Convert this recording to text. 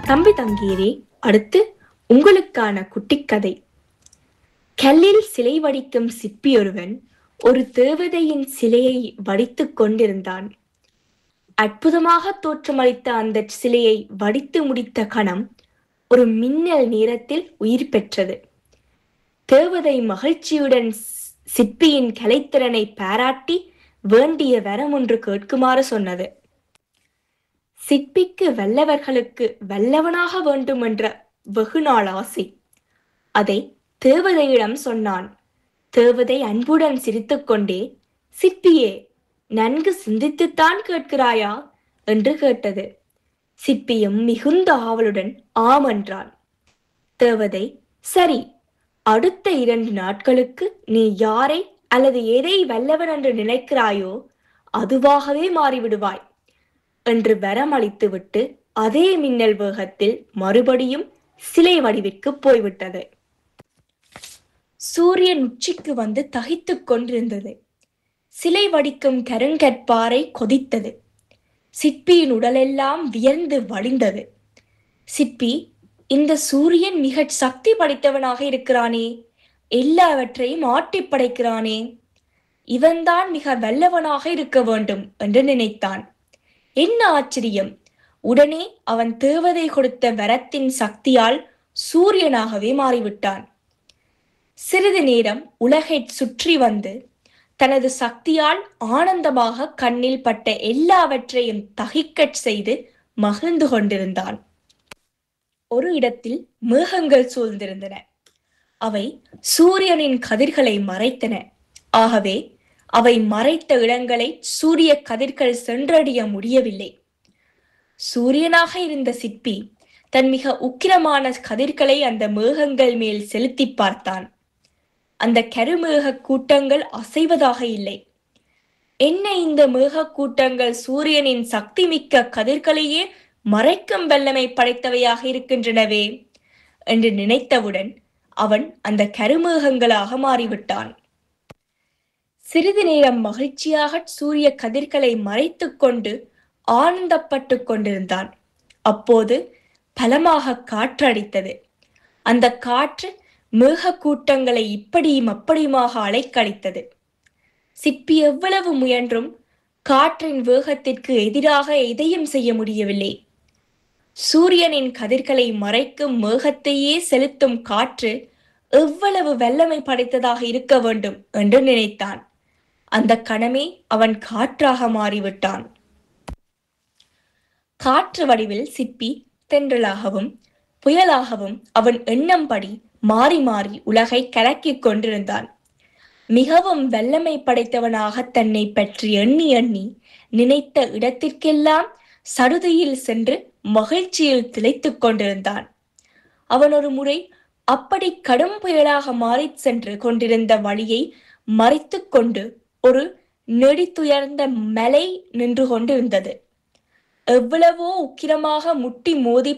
தம்பி தங்கீரே அடுத்து உங்களுக்கான குட்டிக்கதை கல்லில் சிலை வடிக்கும் சிற்பியொருவன் ஒரு தேவதையின் சிலையை வடித்துக் கொண்டிருந்தான் அற்புதமாக தோற்றமளித்த அந்த சிலையை வடித்து முடித்த கணம் ஒரு மின்னல் நேரத்தில் உயிர் பெற்றது தேவதை மகிழ்ச்சியுடன் ஸ்- சிற்பியின் கலைத்திறனை பாராட்டி வேண்டிய வரம் ஒன்று கேட்குமாறு சொன்னது சிற்பிக்கு வல்லவர்களுக்கு வல்லவனாக வேண்டும் என்ற வெகுநாள் ஆசை அதை தேவதையிடம் சொன்னான் தேவதை அன்புடன் சிரித்துக்கொண்டே சிற்பியே நன்கு சிந்தித்துத்தான் கேட்கிறாயா என்று கேட்டது சிற்பியும் மிகுந்த ஆவலுடன் ஆம் என்றான் தேவதை சரி அடுத்த இரண்டு நாட்களுக்கு நீ யாரை அல்லது எதை வல்லவன் என்று நினைக்கிறாயோ அதுவாகவே மாறிவிடுவாய் என்று வரமளித்துவிட்டு அதே மின்னல் வேகத்தில் மறுபடியும் சிலை வடிவிற்கு போய்விட்டது சூரியன் உச்சிக்கு வந்து தகித்துக் கொண்டிருந்தது சிலை வடிக்கும் கருங்கற்பாறை கொதித்தது சிற்பியின் உடலெல்லாம் வியர்ந்து வழிந்தது சிற்பி இந்த சூரியன் மிக சக்தி படைத்தவனாக இருக்கிறானே எல்லாவற்றையும் ஆட்டிப் படைக்கிறானே இவன்தான் மிக வல்லவனாக இருக்க வேண்டும் என்று நினைத்தான் என்ன ஆச்சரியம் உடனே அவன் தேவதை கொடுத்த வரத்தின் சக்தியால் சூரியனாகவே மாறிவிட்டான் சிறிது நேரம் உலகைச் சுற்றி வந்து தனது சக்தியால் ஆனந்தமாக கண்ணில் பட்ட எல்லாவற்றையும் தகிக்கச் செய்து மகிழ்ந்து கொண்டிருந்தான் ஒரு இடத்தில் மேகங்கள் சூழ்ந்திருந்தன அவை சூரியனின் கதிர்களை மறைத்தன ஆகவே அவை மறைத்த இடங்களை சூரிய கதிர்கள் சென்றடைய முடியவில்லை சூரியனாக இருந்த சிற்பி தன் மிக உக்கிரமான கதிர்களை அந்த மேகங்கள் மேல் செலுத்தி பார்த்தான் அந்த கருமேக கூட்டங்கள் அசைவதாக இல்லை என்ன இந்த மேக கூட்டங்கள் சூரியனின் சக்தி மிக்க கதிர்களையே மறைக்கும் வல்லமை படைத்தவையாக இருக்கின்றனவே என்று நினைத்தவுடன் அவன் அந்த கருமேகங்களாக மாறிவிட்டான் சிறிது நேரம் மகிழ்ச்சியாக சூரிய கதிர்களை மறைத்துக் கொண்டு ஆனந்தப்பட்டு கொண்டிருந்தான் அப்போது பலமாக காற்றடித்தது அந்த காற்று மேக கூட்டங்களை இப்படியும் அப்படியுமாக அலைக்கழித்தது சிற்பி எவ்வளவு முயன்றும் காற்றின் வேகத்திற்கு எதிராக எதையும் செய்ய முடியவில்லை சூரியனின் கதிர்களை மறைக்கும் மேகத்தையே செலுத்தும் காற்று எவ்வளவு வல்லமை படைத்ததாக இருக்க வேண்டும் என்று நினைத்தான் அந்த கணமே அவன் காற்றாக மாறிவிட்டான் காற்று வடிவில் சிப்பி தென்றலாகவும் புயலாகவும் அவன் எண்ணம்படி மாறி மாறி உலகை கலக்கிக் கொண்டிருந்தான் மிகவும் வல்லமை படைத்தவனாக தன்னை பற்றி எண்ணி எண்ணி நினைத்த இடத்திற்கெல்லாம் சடுதியில் சென்று மகிழ்ச்சியில் திளைத்துக் கொண்டிருந்தான் அவன் ஒரு முறை அப்படி கடும் புயலாக மாறிச் சென்று கொண்டிருந்த வழியை மறைத்துக் கொண்டு ஒரு நெடித்துயர்ந்த மலை நின்று கொண்டிருந்தது எவ்வளவோ உக்கிரமாக முட்டி மோதி